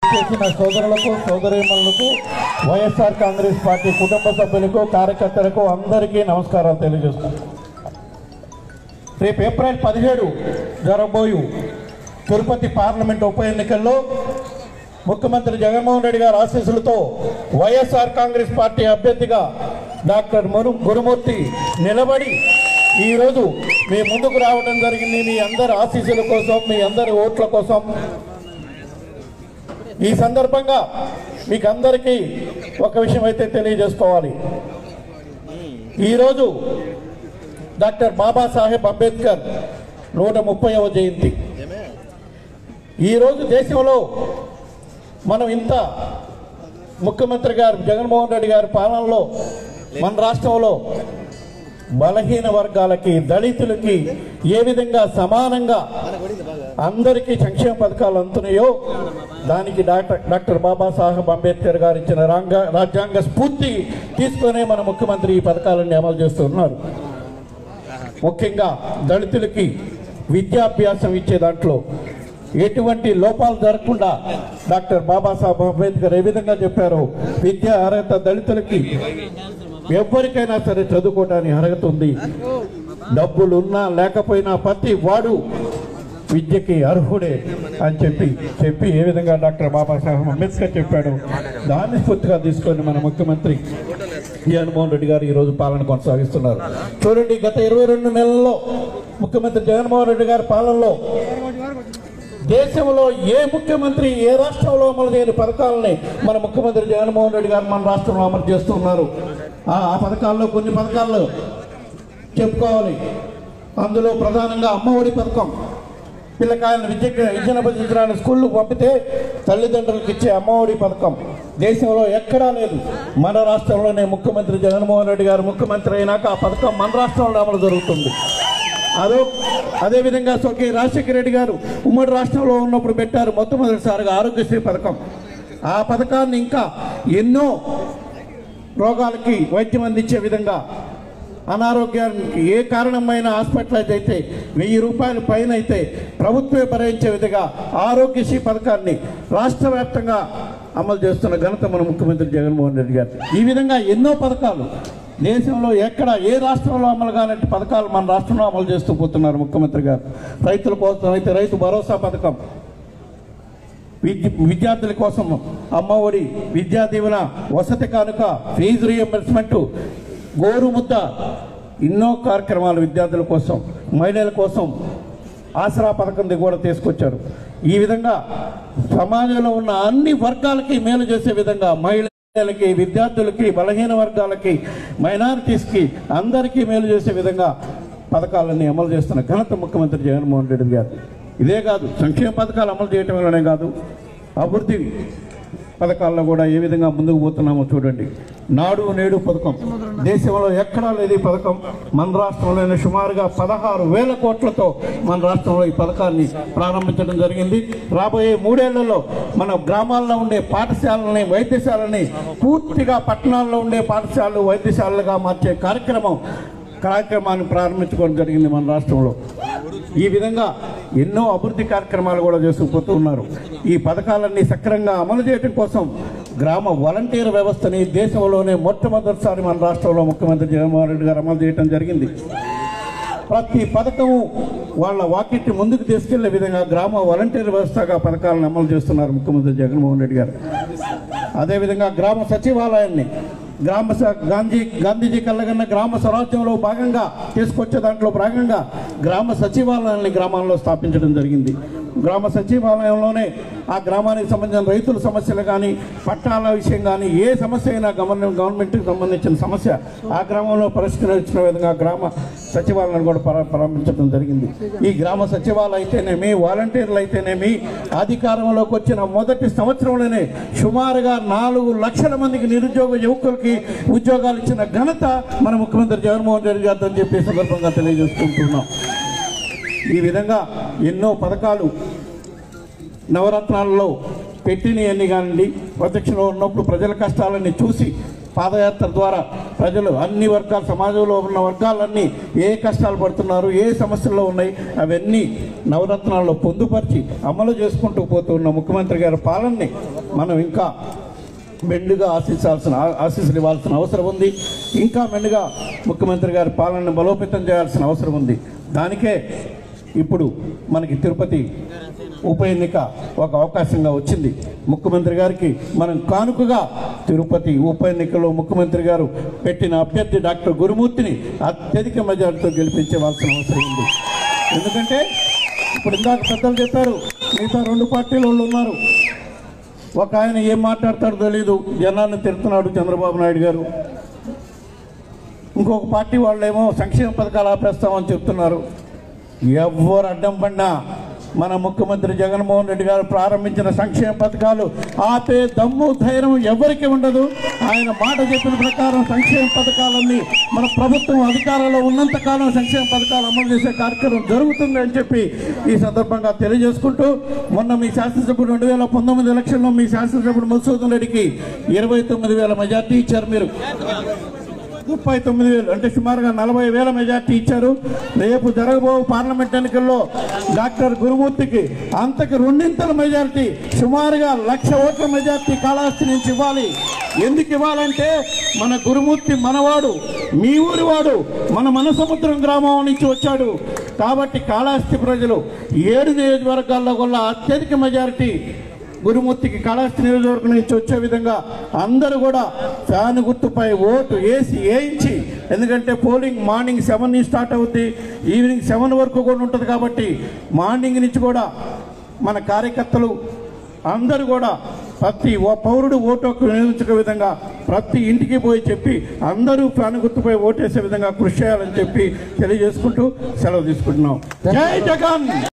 చేసిన సోదరులకు సోదరీమణులకు వైఎస్ఆర్ కాంగ్రెస్ పార్టీ కుటుంబ సభ్యులకు కార్యకర్తలకు అందరికీ నమస్కారాలు తెలియజేస్తున్నాను రేపు ఏప్రిల్ పదిహేడు జరగబోయు తిరుపతి పార్లమెంట్ ఉప ఎన్నికల్లో ముఖ్యమంత్రి జగన్మోహన్ రెడ్డి గారి ఆశీస్సులతో వైఎస్ఆర్ కాంగ్రెస్ పార్టీ అభ్యర్థిగా డాక్టర్ మురు గురుమూర్తి నిలబడి ఈరోజు మీ ముందుకు రావడం జరిగింది మీ అందరి ఆశీస్సుల కోసం మీ అందరి ఓట్ల కోసం ఈ సందర్భంగా మీకు అందరికీ ఒక విషయం అయితే తెలియజేసుకోవాలి ఈరోజు డాక్టర్ బాబాసాహెబ్ అంబేద్కర్ నూట ముప్పైవ జయంతి ఈరోజు దేశంలో మనం ఇంత ముఖ్యమంత్రి గారు జగన్మోహన్ రెడ్డి గారి పాలనలో మన రాష్ట్రంలో బలహీన వర్గాలకి దళితులకి ఏ విధంగా సమానంగా అందరికీ సంక్షేమ పథకాలు అందుతున్నాయో దానికి డాక్టర్ డాక్టర్ బాబాసాహెబ్ అంబేద్కర్ గారు ఇచ్చిన రాంగ రాజ్యాంగ స్ఫూర్తి తీసుకునే మన ముఖ్యమంత్రి ఈ పథకాలన్నీ అమలు చేస్తున్నారు ముఖ్యంగా దళితులకి విద్యాభ్యాసం ఇచ్చే దాంట్లో ఎటువంటి లోపాలు జరగకుండా డాక్టర్ బాబాసాహెబ్ అంబేద్కర్ ఏ విధంగా చెప్పారో విద్యా అర్హత దళితులకి ఎవరికైనా సరే చదువుకోవడానికి అర్హత ఉంది డబ్బులు ఉన్నా లేకపోయినా ప్రతి వాడు విద్యకి అర్హుడే అని చెప్పి చెప్పి ఏ విధంగా డాక్టర్ బాబాసాహెబ్ అంబేద్కర్ చెప్పాడు దాన్ని స్ఫూర్తిగా తీసుకొని మన ముఖ్యమంత్రి జగన్మోహన్ రెడ్డి గారు ఈరోజు పాలన కొనసాగిస్తున్నారు చూడండి గత ఇరవై రెండు నెలల్లో ముఖ్యమంత్రి జగన్మోహన్ రెడ్డి గారి పాలనలో దేశంలో ఏ ముఖ్యమంత్రి ఏ రాష్ట్రంలో అమలు చేయని పథకాలని మన ముఖ్యమంత్రి జగన్మోహన్ రెడ్డి గారు మన రాష్ట్రంలో అమలు చేస్తున్నారు ఆ ఆ పథకాల్లో కొన్ని పథకాలు చెప్పుకోవాలి అందులో ప్రధానంగా అమ్మఒడి పథకం పిల్లకాయలను విద్య విద్యను అభ్యసించడానికి స్కూళ్ళకు పంపితే తల్లిదండ్రులకు ఇచ్చే అమ్మఒడి పథకం దేశంలో ఎక్కడా లేదు మన రాష్ట్రంలోనే ముఖ్యమంత్రి జగన్మోహన్ రెడ్డి గారు ముఖ్యమంత్రి అయినాక ఆ పథకం మన రాష్ట్రంలో అమలు జరుగుతుంది అదో అదేవిధంగా సొక్కి రాజశేఖర రెడ్డి గారు ఉమ్మడి రాష్ట్రంలో ఉన్నప్పుడు పెట్టారు మొట్టమొదటిసారిగా ఆరోగ్యశ్రీ పథకం ఆ పథకాన్ని ఇంకా ఎన్నో రోగాలకి వైద్యం అందించే విధంగా అనారోగ్యానికి ఏ కారణమైన హాస్పిటలైజ్ అయితే వెయ్యి రూపాయల పైన అయితే ప్రభుత్వమే భరించే విధంగా ఆరోగ్యశ్రీ పథకాన్ని రాష్ట్ర వ్యాప్తంగా అమలు చేస్తున్న ఘనత మన ముఖ్యమంత్రి జగన్మోహన్ రెడ్డి గారు ఈ విధంగా ఎన్నో పథకాలు దేశంలో ఎక్కడ ఏ రాష్ట్రంలో అమలు కానట్టు పథకాలు మన రాష్ట్రంలో అమలు చేస్తూ పోతున్నారు ముఖ్యమంత్రి గారు రైతుల కోసం అయితే రైతు భరోసా పథకం విద్య విద్యార్థుల కోసం అమ్మఒడి విద్యా దీవెన వసతి కానుక ఫీజు రియంబర్స్మెంట్ గోరుముద్ద ఎన్నో కార్యక్రమాలు విద్యార్థుల కోసం మహిళల కోసం ఆసరా పథకం కూడా తీసుకొచ్చారు ఈ విధంగా సమాజంలో ఉన్న అన్ని వర్గాలకి మేలు చేసే విధంగా మహిళలకి విద్యార్థులకి బలహీన వర్గాలకి మైనారిటీస్కి అందరికీ మేలు చేసే విధంగా పథకాలన్నీ అమలు చేస్తున్న ఘనత ముఖ్యమంత్రి జగన్మోహన్ రెడ్డి గారు ఇదే కాదు సంక్షేమ పథకాలు అమలు చేయటం వల్లనే కాదు అభివృద్ధి పథకాల్లో కూడా ఏ విధంగా ముందుకు పోతున్నామో చూడండి నాడు నేడు పథకం దేశంలో ఎక్కడా లేదు ఈ పథకం మన రాష్ట్రంలోనే సుమారుగా పదహారు వేల కోట్లతో మన రాష్ట్రంలో ఈ పథకాన్ని ప్రారంభించడం జరిగింది రాబోయే మూడేళ్లలో మన గ్రామాల్లో ఉండే పాఠశాలని వైద్యశాలని పూర్తిగా పట్టణాల్లో ఉండే పాఠశాలలు వైద్యశాలలుగా మార్చే కార్యక్రమం కార్యక్రమాన్ని ప్రారంభించుకోవడం జరిగింది మన రాష్ట్రంలో ఈ విధంగా ఎన్నో అభివృద్ధి కార్యక్రమాలు కూడా చేసుకుపోతూ ఉన్నారు ఈ పథకాలన్నీ సక్రంగా అమలు చేయడం కోసం గ్రామ వాలంటీర్ వ్యవస్థని దేశంలోనే మొట్టమొదటిసారి మన రాష్ట్రంలో ముఖ్యమంత్రి జగన్మోహన్ రెడ్డి గారు అమలు చేయడం జరిగింది ప్రతి పథకము వాళ్ళ వాకిట్ని ముందుకు తీసుకెళ్లే విధంగా గ్రామ వాలంటీర్ వ్యవస్థగా పథకాలను అమలు చేస్తున్నారు ముఖ్యమంత్రి జగన్మోహన్ రెడ్డి గారు అదేవిధంగా గ్రామ సచివాలయాన్ని గ్రామ స- గాంధీ గాంధీజీ కళ్ళగన్న గ్రామ స్వరాజ్యంలో భాగంగా తీసుకొచ్చే దాంట్లో భాగంగా గ్రామ సచివాలయాన్ని గ్రామాల్లో స్థాపించడం జరిగింది గ్రామ సచివాలయంలోనే ఆ గ్రామానికి సంబంధించిన రైతుల సమస్యలు కానీ పట్టాల విషయం కానీ ఏ సమస్య అయినా గవర్నమెంట్ గవర్నమెంట్కి సంబంధించిన సమస్య ఆ గ్రామంలో పరిష్కరించిన విధంగా గ్రామ సచివాలయాన్ని కూడా ప్రా- ప్రారంభించడం జరిగింది ఈ గ్రామ సచివాలయం అయితేనేమి వాలంటీర్లు అయితేనేమి అధికారంలోకి వచ్చిన మొదటి సంవత్సరంలోనే సుమారుగా నాలుగు లక్షల మందికి నిరుద్యోగ యువకులకి ఉద్యోగాలు ఇచ్చిన ఘనత మన ముఖ్యమంత్రి జగన్మోహన్ రెడ్డి గారితో అని చెప్పి ఈ సందర్భంగా తెలియజేసుకుంటున్నాం ఈ విధంగా ఎన్నో పథకాలు నవరత్నాలలో పెట్టినవన్నీ కానివ్వండి ప్రత్యక్షంలో ఉన్నప్పుడు ప్రజల కష్టాలన్నీ చూసి పాదయాత్ర ద్వారా ప్రజలు అన్ని వర్గాల సమాజంలో ఉన్న వర్గాలన్నీ ఏ కష్టాలు పడుతున్నారు ఏ సమస్యల్లో ఉన్నాయి అవన్నీ నవరత్నాల్లో పొందుపరిచి అమలు చేసుకుంటూ పోతున్న ముఖ్యమంత్రి గారి పాలనని మనం ఇంకా మెండుగా ఆశించాల్సిన ఆశీస్సులు ఇవ్వాల్సిన అవసరం ఉంది ఇంకా మెండుగా ముఖ్యమంత్రి గారి పాలనను బలోపేతం చేయాల్సిన అవసరం ఉంది దానికే ఇప్పుడు మనకి తిరుపతి ఉప ఎన్నిక ఒక అవకాశంగా వచ్చింది ముఖ్యమంత్రి గారికి మనం కానుకగా తిరుపతి ఉప ఎన్నికలో ముఖ్యమంత్రి గారు పెట్టిన అభ్యర్థి డాక్టర్ గురుమూర్తిని అత్యధిక మెజార్టీతో గెలిపించవలసిన అవసరం ఉంది ఎందుకంటే ఇప్పుడు ఇందాక పెద్దలు చెప్పారు మిగతా రెండు పార్టీల వాళ్ళు ఉన్నారు ఒక ఆయన ఏం మాట్లాడతాడో తెలీదు జనాన్ని తిడుతున్నాడు చంద్రబాబు నాయుడు గారు ఇంకొక పార్టీ వాళ్ళేమో సంక్షేమ పథకాలు ఆపేస్తామని చెప్తున్నారు ఎవ్వరు అడ్డం పడినా మన ముఖ్యమంత్రి జగన్మోహన్ రెడ్డి గారు ప్రారంభించిన సంక్షేమ పథకాలు ఆపే దమ్ము ధైర్యం ఎవరికి ఉండదు ఆయన మాట చెప్పిన ప్రకారం సంక్షేమ పథకాలన్నీ మన ప్రభుత్వం అధికారంలో ఉన్నంత కాలం సంక్షేమ పథకాలు అమలు చేసే కార్యక్రమం జరుగుతుంది అని చెప్పి ఈ సందర్భంగా తెలియజేసుకుంటూ మొన్న మీ శాసనసభ్యుడు రెండు వేల పంతొమ్మిది ఎలక్షన్లో మీ శాసనసభ్యుడు మధుసూదన్ రెడ్డికి ఇరవై తొమ్మిది వేల మెజార్టీ ఇచ్చారు మీరు ముప్పై తొమ్మిది వేలు అంటే సుమారుగా నలభై వేల మెజార్టీ ఇచ్చారు రేపు జరగబో పార్లమెంట్ ఎన్నికల్లో డాక్టర్ గురుమూర్తికి అంతకు రెండింతల మెజార్టీ సుమారుగా లక్ష ఓట్ల మెజార్టీ కాళహస్తి నుంచి ఇవ్వాలి ఎందుకు ఇవ్వాలంటే మన గురుమూర్తి మనవాడు మీ ఊరి వాడు మన మనసముద్రం గ్రామం నుంచి వచ్చాడు కాబట్టి కాళహస్తి ప్రజలు ఏడు నియోజకవర్గాల్లో కూడా అత్యధిక మెజారిటీ గురుమూర్తికి కాళహస్తి నియోజకవర్గం నుంచి వచ్చే విధంగా అందరూ కూడా ఫ్యాన్ గుర్తుపై ఓటు వేసి వేయించి ఎందుకంటే పోలింగ్ మార్నింగ్ సెవెన్ నుంచి స్టార్ట్ అవుద్ది ఈవినింగ్ సెవెన్ వరకు కూడా ఉంటుంది కాబట్టి మార్నింగ్ నుంచి కూడా మన కార్యకర్తలు అందరూ కూడా ప్రతి ఓ పౌరుడు ఓటు హక్కు వినియోగించే విధంగా ప్రతి ఇంటికి పోయి చెప్పి అందరూ ఫ్యాన్ గుర్తుపై ఓటేసే విధంగా కృషి చేయాలని చెప్పి తెలియజేసుకుంటూ సెలవు తీసుకుంటున్నాం జై జగన్